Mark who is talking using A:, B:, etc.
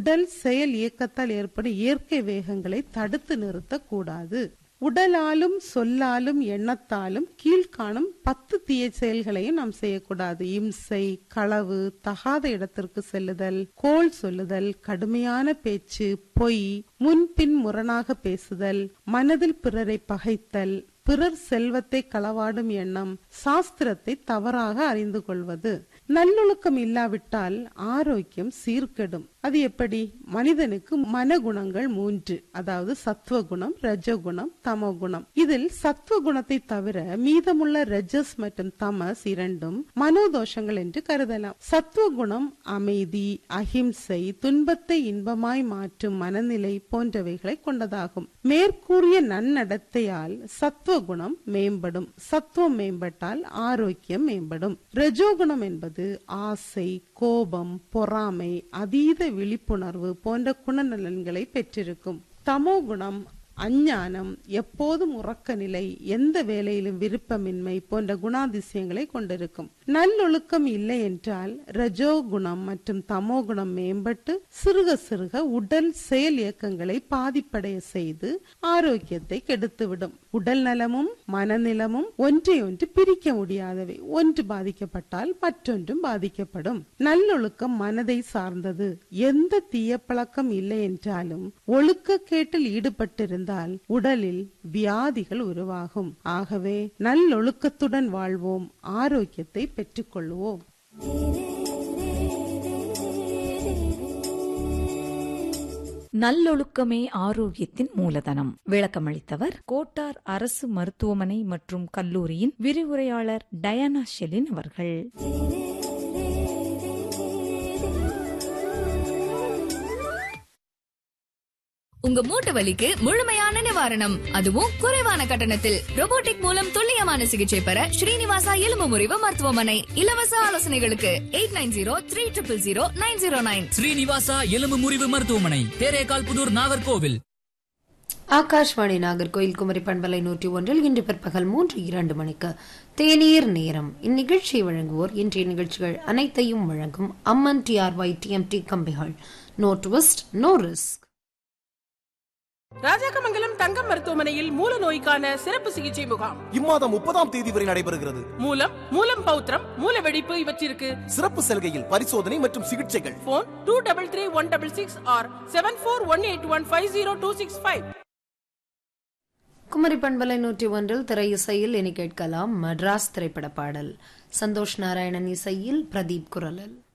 A: உடல் செயல் இயக்கத்தால் ஏற்படும் இயற்கை வேகங்களை தடுத்து நிறுத்தக்கூடாது உடலாலும் சொல்லாலும் எண்ணத்தாலும் கீழ்காணும் பத்து தீய செயல்களையும் நாம் செய்யக்கூடாது இம்சை களவு தகாத இடத்திற்கு செல்லுதல் கோல் சொல்லுதல் கடுமையான பேச்சு பொய் முன்பின் முரணாக பேசுதல் மனதில் பிறரை பகைத்தல் பிறர் செல்வத்தை களவாடும் எண்ணம் சாஸ்திரத்தை தவறாக அறிந்து கொள்வது நல்லொழுக்கம் இல்லாவிட்டால் ஆரோக்கியம் சீர்கெடும் அது எப்படி மனிதனுக்கு மனகுணங்கள் மூன்று அதாவது சத்துவகுணம் ரஜகுணம் தமோகுணம் இதில் சத்துவகுணத்தை தவிர மீதமுள்ள ரஜஸ் மற்றும் தமஸ் இரண்டும் மனோதோஷங்கள் என்று கருதலாம் சத்துவகுணம் அமைதி அகிம்சை துன்பத்தை இன்பமாய் மாற்றும் மனநிலை போன்றவைகளை கொண்டதாகும் மேற்கூறிய நன்னடத்தையால் சத்துவகுணம் மேம்படும் சத்துவம் மேம்பட்டால் ஆரோக்கியம் மேம்படும் ரஜோகுணம் என்பது ஆசை கோபம் பொறாமை அதீத விழிப்புணர்வு போன்ற குணநலன்களை பெற்றிருக்கும் தமோ குணம் அஞ்ஞானம் எப்போதும் உறக்க நிலை எந்த வேலையிலும் விருப்பமின்மை போன்ற குணாதிசயங்களை கொண்டிருக்கும் நல்லொழுக்கம் இல்லை என்றால் ரஜோ குணம் மற்றும் தமோ குணம் மேம்பட்டு சிறுக சிறுக உடல் செயல் இயக்கங்களை பாதிப்படைய செய்து ஆரோக்கியத்தை கெடுத்துவிடும் உடல் நலமும் மனநிலமும் ஒன்றை ஒன்று பிரிக்க முடியாதவை ஒன்று பாதிக்கப்பட்டால் மற்றொன்றும் பாதிக்கப்படும் நல்லொழுக்கம் மனதை சார்ந்தது எந்த தீய பழக்கம் இல்லை என்றாலும் ஒழுக்க கேட்டில் ஈடுபட்டிருந்தால் உடலில் வியாதிகள் உருவாகும் ஆகவே நல்லொழுக்கத்துடன் வாழ்வோம் ஆரோக்கியத்தை பெற்றுக்கொள்வோம்
B: நல்லொழுக்கமே ஆரோக்கியத்தின் மூலதனம் விளக்கமளித்தவர் கோட்டார் அரசு மருத்துவமனை மற்றும் கல்லூரியின் விரிவுரையாளர் டயானா ஷெலின் அவர்கள்
C: உங்க மூட்டு வலிக்கு முழுமையான நிவாரணம் அதுவும் குறைவான கட்டணத்தில் robotic மூலம் துல்லியமான சிகிச்சை பெற ஸ்ரீனிவாசா எலும்பு முறிவு மருத்துவமனை இலவச ஆலோசனைகளுக்கு eight nine zero three triple zero nine zero nine
D: Srinivasa எலும்பு முறிவு மருத்துவமனை தேரேகால் புதூர் நாகர்கோவில்
E: ஆகாஷ்வாணி நாகர்கோயில் குமரி பண்பலை நூற்றி ஒன்றில் இன்று பிற்பகல் மூன்று இரண்டு மணிக்கு தேநீர் நேரம் இந்நிகழ்ச்சியை வழங்குவோர் இன்றைய நிகழ்ச்சிகள் அனைத்தையும் வழங்கும் அம்மன் டிஆர்ஒய் டிஎம்டி கம்பிகள் no twist no risk
F: Rajakkamangalam Thangam மருத்துவமனையில் மூல நோய்க்கான சிறப்பு சிகிச்சை முகாம்
G: இம்மாதம் முப்பதாம் தேதி வரை நடைபெறுகிறது
F: மூலம் மூலம் பௌத்திரம் மூல வெடிப்பு இவற்றிற்கு
G: சிறப்பு சலுகையில் பரிசோதனை மற்றும் சிகிச்சைகள்
F: phone two double three one double six or seven four one eight one five zero two six five
E: Kumari பண்பலை நூற்றி ஒன்றில் திரை இசையில் இனி கேட்கலாம் மட்ராஸ் திரைப்பட பாடல் சந்தோஷ் நாராயணன் இசையில் பிரதீப் குரலில்